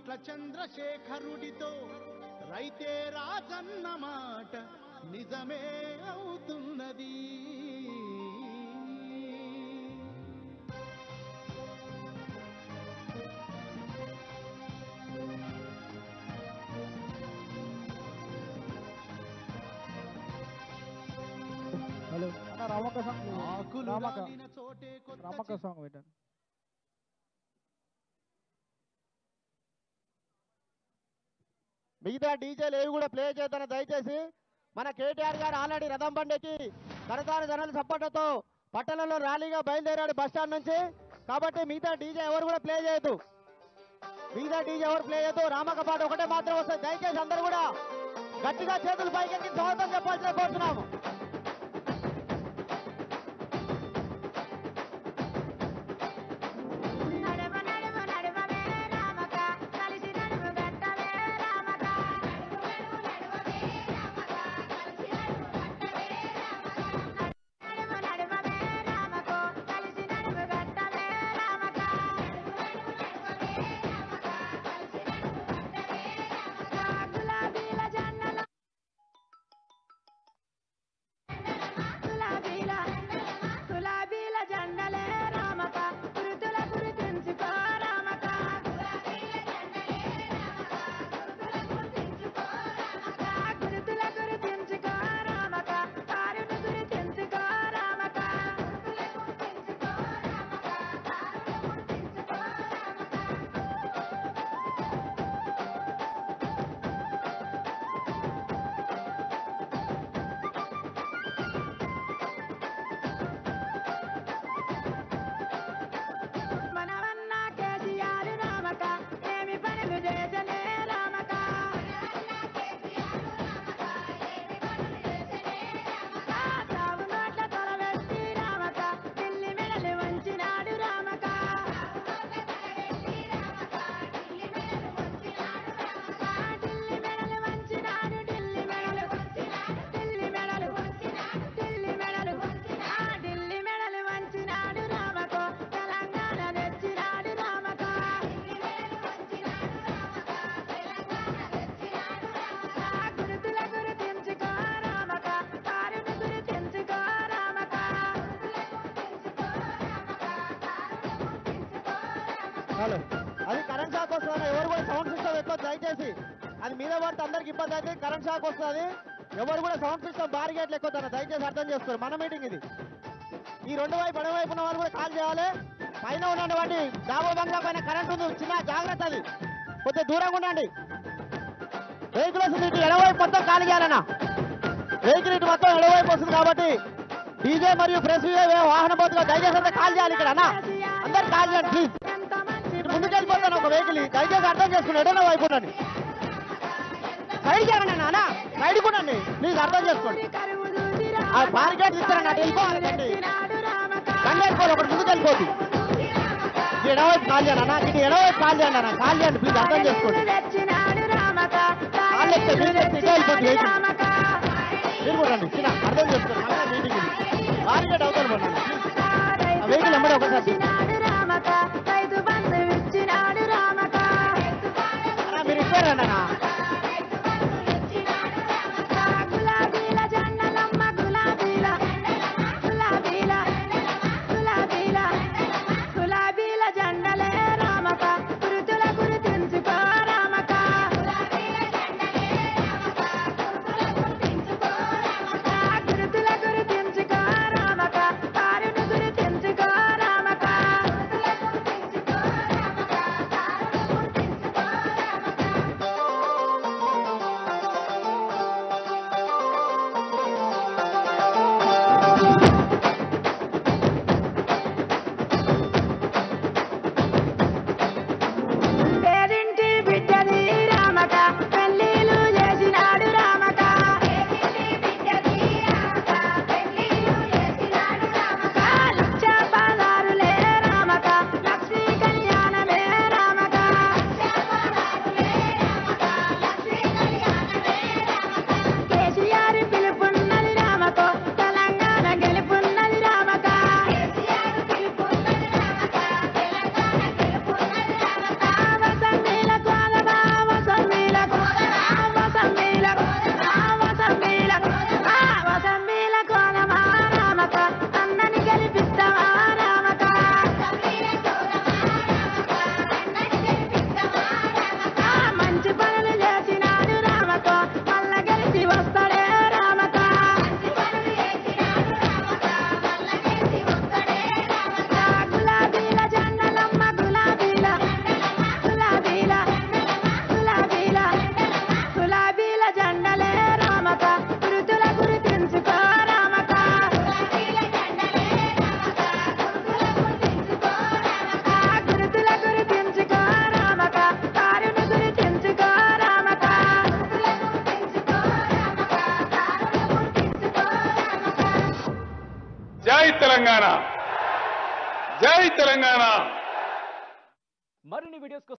కల్వకుంట్ల చంద్రశేఖరుడితో రైతే రాజన్న మాట నిజమే అవుతున్నది హలో అన్న రామక్క సాంగ్ ఆకులు రామక్క రాలిన చోటే కొత్త రామక్క సాంగ్ పెట్టండి మిగతా డీజేలు ఏవి కూడా ప్లే చేద్దాను దయచేసి మన కేటీఆర్ గారు ఆల్రెడీ రథం బండికి కరతార జనాల సపోర్టుతో పట్టణంలో ర్యాలీగా బయలుదేరాడు బస్ స్టాండ్ నుంచి కాబట్టి మిగతా డీజే ఎవరు కూడా ప్లే చేయొద్దు మిగతా డీజే ఎవరు ప్లే చేయొద్దు రామక్క పాట ఒకటే మాత్రం వస్తుంది దయచేసి అందరూ కూడా గట్టిగా చేతులు పైకెత్తి స్వాగతం చెప్పాల్సిన కోరుతున్నాము నడవ నడవ నడవవే రామక కలిసి నడుము గట్టవే రామక నడవ నడవవే రామకో కలిసి నడుము గట్టవే రామక గులాబీల జన్నల గులాబీల గులాబీల జెండలే రామక గురుతుల గుర్తించుకో రామక గురుతుల గుర్తించుకో రామక కారును గుర్తించుకో రామక మనవన్న కేసీఆర్ రామక ఏమి పనులు చేసనే రామక సాగు నోట్ల తొలబెట్టి రామక ఢిల్లీ మెడలు వంచినాడు రామక ఢిల్లీ మెడలు వంచినాడు ఢిల్లీ మెడలు ఢిల్లీ మెడలు ఢిల్లీ మెడలు ఆ ఢిల్లీ మెడలు వంచినాడు రామకో తెలంగాణ తెచ్చినాడు రామక ఆ గురుతుల గుర్తించుకో రామక కారును గుర్తించుకో రామక హలో అది కరెంట్ షాక్ వస్తుంది ఎవరు కూడా సౌండ్ సిస్టమ్ ఎక్కువ దయచేసి అది మీద పడితే అందరికి ఇబ్బంది అయితే కరెంట్ షాక్ వస్తుంది ఎవరు కూడా సౌండ్ సిస్టమ్ బారిగేట్లు ఎక్కువ దయచేసి అర్థం చేసుకోరు మన మీటింగ్ ఇది ఈ రెండు వైపు ఎడమ వైపు ఉన్న వాళ్ళు కూడా కాల్ చేయాలి పైన ఉన్నటువంటి డాబా బంగ్లా పైన కరెంట్ ఉంది చిన్న జాగ్రత్త అది కొద్దిగా దూరంగా ఉండండి వెహికల్ వస్తుంది ఇటు ఎడవైపు మొత్తం ఖాళీ చేయాలన్నా వెహికల్ ఇటు మొత్తం ఎడవైపు వస్తుంది కాబట్టి డీజే మరియు ప్రెస్ వాహన పోతుగా దయచేసి అంతా కాల్ చేయాలి ఇక్కడ అన్న అందరు కాల్ చేయండి ప్లీజ్ ఎంత మంచి ఇటు ముందుకు వెళ్ళిపోతాను ఒక వెహికల్ దయచేసి అర్థం చేసుకుని ఎడన వైపు ఉండండి సైడ్ చేయండి నాన్న సైడ్ ఉండండి ప్లీజ్ అర్థం చేసుకోండి కరువు దూసి ఆ బారికేడ్ ఇస్తారండి అటు వెళ్ళిపోవాలి బండి తెచ్చినాడు రామక బండి వెళ్ళిపోవాలి ఒకటి ముందుకు వెళ్ళిపోద్ది ఇటు ఎడవైపు కాల్ చేయండి అన్న ఇటు ఎడవైపు కాల్ చేయండి అన్న కాల్ చేయండి ప్లీజ్ అర్థం చేసుకోండి తెచ్చినాడు రామక కాళ్ళు ఎత్తే మీరు ఎత్తే ఇటే వెళ్ళిపోద్ది వెహికల్ రామక మీరు కూడా రండి చిన్న అర్థం చేసుకోండి మళ్ళీ మీటింగ్ ఇది బారికేడ్ అవతల పడండి ఆ వెహికల్ ఎమ్మడే ఒకసారి ఇచ్చినాడు రామక రైతు బంధు ఇచ్చినాడు రామక అన్న మీరు ఇచ్చారండి అన్న గులాబీల జన్నలమ్మ గులాబీల గులాబీల గులాబీల గులాబీల జెండలే రామక గురుతుల గుర్తించుకో రామక గురుతుల గుర్తించుకో రామక కారును గుర్తించుకో రామక తెలంగాణ జై తెలంగాణ మరిన్ని వీడియోస్ కోసం